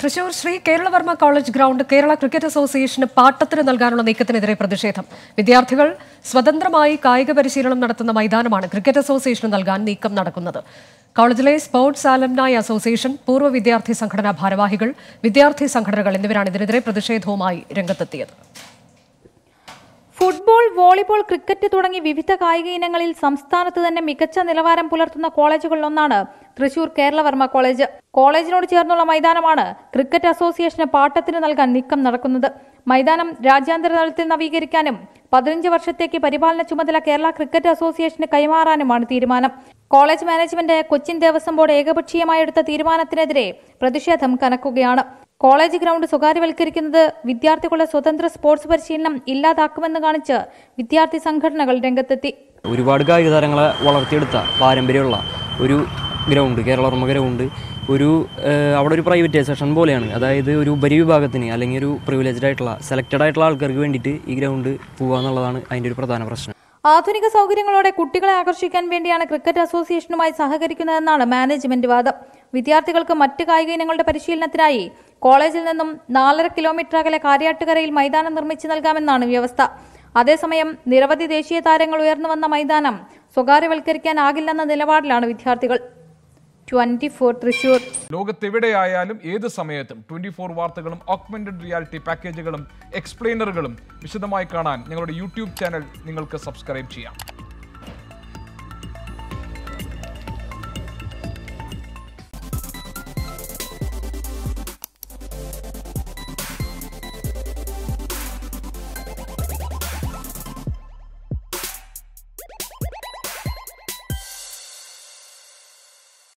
Thrissur Sree Keralavarma college ground Kerala cricket അസോസിയേഷന് പാട്ടത്തിന് നൽകാനുള്ള നീക്കത്തിനെതിരെ പ്രതിഷേധം വിദ്യാർത്ഥികൾ സ്വതന്ത്രമായി കായിക പരിശീലനം നടത്തുന്ന മൈതാനമാണ് ക്രിക്കറ്റ് അസോസിയേഷന് നൽകാൻ നീക്കം നടക്കുന്നത് കോളേജിലെ സ്പോർട്സ് ആലംനായ് അസോസിയേഷൻ പൂർവ്വ വിദ്യാർത്ഥി സംഘടനാ ഭാരവാഹികൾ വിദ്യാർത്ഥി സംഘടനകൾ എന്നിവരാണ് ഇതിനെതിരെ പ്രതിഷേധവുമായി രംഗത്തെത്തിയത് ഫുട്ബോൾ വോളിബോൾ ക്രിക്കറ്റ് തുടങ്ങി വിവിധ കായിക ഇനങ്ങളിൽ സംസ്ഥാനത്ത് തന്നെ മികച്ച നിലവാരം പുലർത്തുന്ന കോളേജുകളിലൊന്നാണ് തൃശൂർ കേരളവർമ്മ കോളേജ് കോളേജിനോട് ചേർന്നുള്ള മൈതാനമാണ് ക്രിക്കറ്റ് അസോസിയേഷന് പാട്ടത്തിന് നൽകാൻ നീക്കം നടക്കുന്നത് മൈതാനം രാജ്യാന്തര തലത്തിൽ നവീകരിക്കാനും പതിനഞ്ച് വർഷത്തേക്ക് പരിപാലന ചുമതല കേരള ക്രിക്കറ്റ് അസോസിയേഷന് കൈമാറാനുമാണ് തീരുമാനം college management Cochin Devaswom board ഏകപക്ഷീയമായി എടുത്ത തീരുമാനത്തിനെതിരെ പ്രതിഷേധം കനക്കുകയാണ് കോളേജ് ഗ്രൗണ്ട് സ്വകാര്യവൽക്കരിക്കുന്നത് വിദ്യാർത്ഥികളുടെ സ്വതന്ത്ര സ്പോർട്സ് പരിശീലനം ഇല്ലാതാക്കുമെന്ന് കാണിച്ച് വിദ്യാർത്ഥി സംഘടനകൾ രംഗത്തെത്തി ഒരുപാട് കായിക താരങ്ങളെ വളർത്തിയെടുത്ത പാരമ്പര്യമുള്ള ഒരു ഗ്രൗണ്ട് കേരളവർമ്മ ഗ്രൗണ്ട് ഒരു ഏഹ്, അവിടെ ഒരു പ്രൈവറ്റൈസേഷൻ പോലെയാണ് അതായത് ഒരു ഉപരിവിഭാഗത്തിന് അല്ലെങ്കിൽ ഒരു പ്രിവിലേജ്ഡ് ആയിട്ടുള്ള സെലക്റ്റഡ് ആയിട്ടുള്ള ആൾക്കാർക്ക് വേണ്ടിയിട്ട് ഈ ഗ്രൗണ്ട് പോകുക എന്നുള്ളതാണ് അതിൻ്റെ ഒരു പ്രധാന പ്രശ്നം ആധുനിക സൗകര്യങ്ങളോടെ കുട്ടികളെ ആകർഷിക്കാൻ വേണ്ടിയാണ് ക്രിക്കറ്റ് അസോസിയേഷനുമായി സഹകരിക്കുന്നതെന്നാണ് മാനേജ്മെന്റ് വാദം വിദ്യാർത്ഥികൾക്ക് മറ്റ് കായിക ഇനങ്ങളുടെ പരിശീലനത്തിനായി കോളേജിൽ നിന്നും നാലര കിലോമീറ്റർ അകലെ കാര്യാട്ടുകരയിൽ മൈതാനം നിർമ്മിച്ചു നൽകാമെന്നാണ് വ്യവസ്ഥ അതേസമയം നിരവധി ദേശീയ താരങ്ങൾ ഉയർന്നു വന്ന മൈതാനം സ്വകാര്യവൽക്കരിക്കാനാകില്ലെന്ന നിലപാടിലാണ് വിദ്യാർത്ഥികൾ ട്വന്റി ഫോർ തൃശൂർ ലോകത്തെവിടെയായാലും ഏത് സമയത്തും ട്വന്റി ഫോർ വാർത്തകളും ഓഗ്മെന്റഡ് റിയാലിറ്റി പാക്കേജുകളും എക്സ്പ്ലെയിനറുകളും വിശദമായി കാണാൻ ഞങ്ങളുടെ യൂട്യൂബ് ചാനൽ നിങ്ങൾക്ക് സബ്സ്ക്രൈബ് ചെയ്യാം